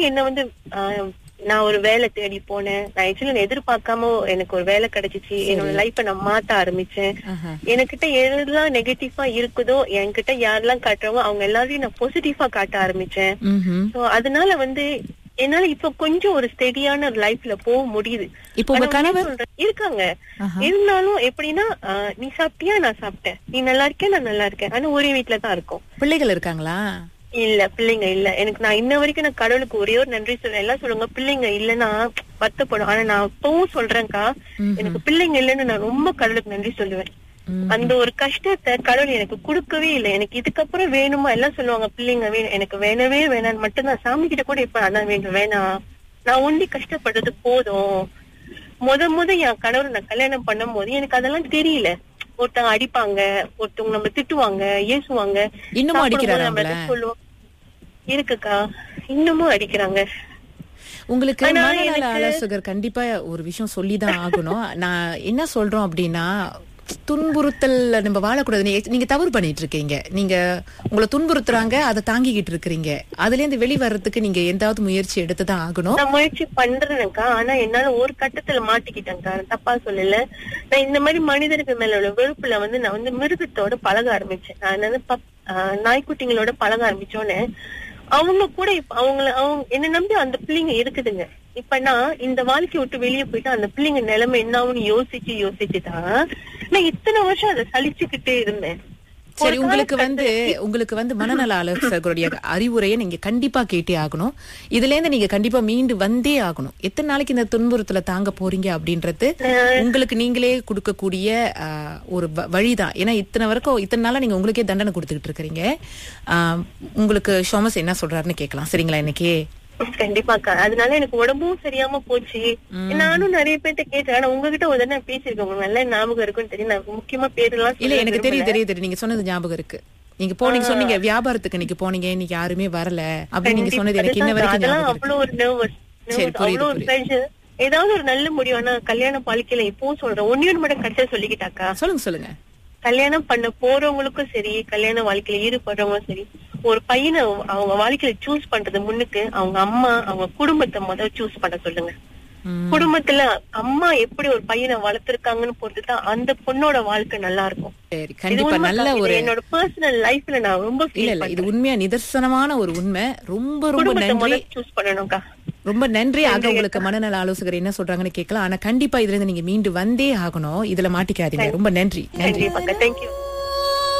என்ன வந்து ஆஹ், நான் ஒரு வேலை தேடி போனேன் நான் ஆக்சுவலி எதிர்பார்க்காம எனக்கு ஒரு வேலை கிடைச்சிச்சு என்னோட லைஃப நான் மாத்த ஆரம்பிச்சேன் ஆஹா. எனக்கிட்ட எதெல்லாம் நெகட்டிவா இருக்குதோ என்கிட்ட யாரெல்லாம் காட்டுறவோ அவங்க எல்லாரையும் நான் பாசிட்டிவா காட்ட ஆரம்பிச்சேன் ம்ஹும். சோ அதனால வந்து என்னால இப்ப கொஞ்சம் ஒரு ஸ்டெடியான லைஃப்ல போக முடியுது இப்போ உங்க ஆனா கணவர்? உண்மையா சொல்றேன், இருக்காங்க ஆஹா. இருந்தாலும் எப்படின்னா ஆஹ், நீ சாப்பிட்டியா நான் சாப்பிட்டேன் நீ நல்லா இருக்கேன் நான் நல்லா இருக்கேன் ஆனா ஒரே வீட்டுல தான் இருக்கோம் பிள்ளைகள் இருக்காங்களா இல்ல பிள்ளைங்க இல்ல எனக்கு நான் இன்ன வரைக்கும் நான் கடவுளுக்கு ஒரே ஒரு நன்றி சொல்றேன் எல்லாம் சொல்லுங்க பிள்ளைங்க இல்லன்னா வருத்தப்படும் ஆனா நான் இப்பவும் சொல்றேன்க்கா ம்ஹும். எனக்கு பிள்ளைங்க இல்லைன்னு நான் ரொம்ப கடவுளுக்கு நன்றி சொல்லுவேன் ம். அந்த ஒரு கஷ்டத்தை கடவுள் எனக்கு கொடுக்கவே இல்லை எனக்கு இதுக்கப்புறம் வேணுமா எல்லாம் சொல்லுவாங்க பிள்ளைங்க வேணும் எனக்கு வேணவே வேணான்னு மட்டும் நான் சாமி கிட்ட கூட இப்ப அதான் வேண்டும் வேணாம் நான் ஒண்டி கஷ்டப்படுறது போதும் முத முத என் கணவர் நான் கல்யாணம் பண்ணும்போது எனக்கு அதெல்லாம் தெரியல ஒருத்தவங்க அடிப்பாங்க ஒருத்தவங்க நம்ம திட்டுவாங்க ஏசுவாங்க இன்னமும் சாப்பிடும்போது அடிக்கிறாரா நம்ம உங்களை? எதை சொல்லுவோம் இருக்குக்கா இன்னமும் அடிக்கிறாங்க உங்களுக்கு ஆனா மனநல எனக்கு- ஆலோசகர் கண்டிப்பா ஒரு விஷயம் சொல்லிதான் ஆகணும் நான் என்ன சொல்றோம் அப்படின்னா துன்புறுத்தல் நம்ம வாழக்கூடாது நீங்க- நீங்க தவறு பண்ணிட்டு இருக்கீங்க நீங்க உங்களை துன்புறுத்துறாங்க அதை தாங்கிக்கிட்டு இருக்கிறீங்க அதுல இருந்து வெளிவரத்துக்கு நீங்க எந்தாவது முயற்சி எடுத்துதான் ஆகணும் நான் முயற்சி பண்றேன்க்கா ஆனா என்னால ஒரு கட்டத்துல மாட்டிக்கிட்டேன்க்கா நான் தப்பா சொல்லல நான் இந்த மாதிரி மனிதர்கள் மேல உள்ள வெறுப்புல வந்து நான் வந்து மிருகத்தோட பழக ஆரம்பிச்சேன் நான் வந்து பப்- ஆஹ் நாய்க்குட்டிங்களோட பழக ஆரம்பிச்சோன்னே அவங்க கூட இப்ப அவங்கள அவங்க என்ன நம்பி அந்த பிள்ளைங்க இருக்குதுங்க இப்ப நான் இந்த வாழ்க்கைய விட்டு வெளியே போயிட்டு அந்த பிள்ளைங்க நிலைமை என்ன ஆகும்னு யோசிச்சு யோசிச்சு தான் நான் இத்தனை வருஷம் அதை சலிச்சுக்கிட்டே இருந்தேன் சரி ஒரு உங்களுக்கு காலகட்டத்துல- வந்து உங்களுக்கு வந்து மனநல ஆலோசகருடைய அறிவுரையை நீங்க கண்டிப்பா கேட்டே ஆகணும் இதுல இருந்து நீங்க கண்டிப்பா மீண்டு வந்தே ஆகணும் எத்தனை நாளைக்கு இந்த துன்புறுத்தல தாங்க போறீங்க அப்படின்றது உங்களுக்கு நீங்களே கொடுக்கக்கூடிய ஆஹ், ஒரு வ- வழிதான் ஏன்னா இத்தனை வரைக்கும் இத்தனை நாளா நீங்க உங்களுக்கே தண்டனை கொடுத்துக்கிட்டு இருக்கிறீங்க ஆஹ், உங்களுக்கு ஷோமஸ் என்ன சொல்றாருன்னு கேட்கலாம் சரிங்களா இன்னைக்கு கண்டிப்பாக்கா அதனால எனக்கு உடம்பும் சரியாம போச்சு நானும் நிறைய பேர்ட்ட கேட்டேன் ஆனா உங்ககிட்ட ஒரு தடவை பேசியிருக்கேன் உங்களுக்கு நல்ல ஞாபகம் இருக்குன்னு தெரியும் நான் முக்கியமா பேரெல்லாம் இல்ல சொல்ல எனக்கு தெரியும் விரும்பல. தெரியும் தெரியும் நீங்க சொன்னது ஞாபகம் இருக்கு நீங்க போனீங்க சொன்னீங்க வியாபாரத்துக்கு இன்னைக்கு போனீங்க இன்னைக்கு யாருமே வரல அப்படின்னு நீங்க சொன்னது எனக்கு இன்ன அதுதான் வரைக்கும் அதெல்லாம் ஞாபகம் இருக்கு அவ்வளவு ஒரு நர்வஸ் சரி, புரியுது, அவ்வளவு ஒரு pressure. ஏதாவது ஒரு நல்ல முடிவு ஆனா கல்யாண வாழ்க்கையில இப்பவும் சொல்றேன் ஒன்னு மட்டும் கடைசியா சொல்லிக்கிட்டாக்கா சொல்லுங்க சொல்லுங்க கல்யாணம் பண்ண போறவங்களுக்கும் சரி கல்யாண வாழ்க்கையில ஈடுபடுறவங்களும் சரி ஒரு பையனை அவங்க வாழ்க்கையில சூஸ் பண்றது முன்னுக்கு அவங்க அம்மா அவங்க குடும்பத்தை முதல்ல சூஸ் பண்ண சொல்லுங்க ம். குடும்பத்துல அம்மா எப்படி ஒரு பையனை வளர்த்திருக்காங்கன்னு பொறுத்து தான் அந்த பொண்ணோட வாழ்க்கை நல்லா இருக்கும் சரி இது கண்டிப்பா உண்மைக்கா. நல்ல இது ஒரு என்னோட பர்சனல் லைஃப்ல நான் ரொம்ப இல்ல ஃபீல் இல்ல இது உண்மையா நிதர்சனமான ஒரு உண்மை ரொம்ப ரொம்ப குடும்பத்தை நன்றி முதல்ல சூஸ் பண்ணணும்க்கா ரொம்ப நன்றி ஆக உங்களுக்கு மனநல ஆலோசகர் என்ன சொல்றாங்கன்னு கேட்கலாம் ஆனா கண்டிப்பா இதுல இருந்து நீங்க மீண்டு வந்தே ஆகணும் இதுல மாட்டிக்காதீங்க ரொம்ப நன்றி நன்றி கண்டிப்பாக்கா தேங்க்யூ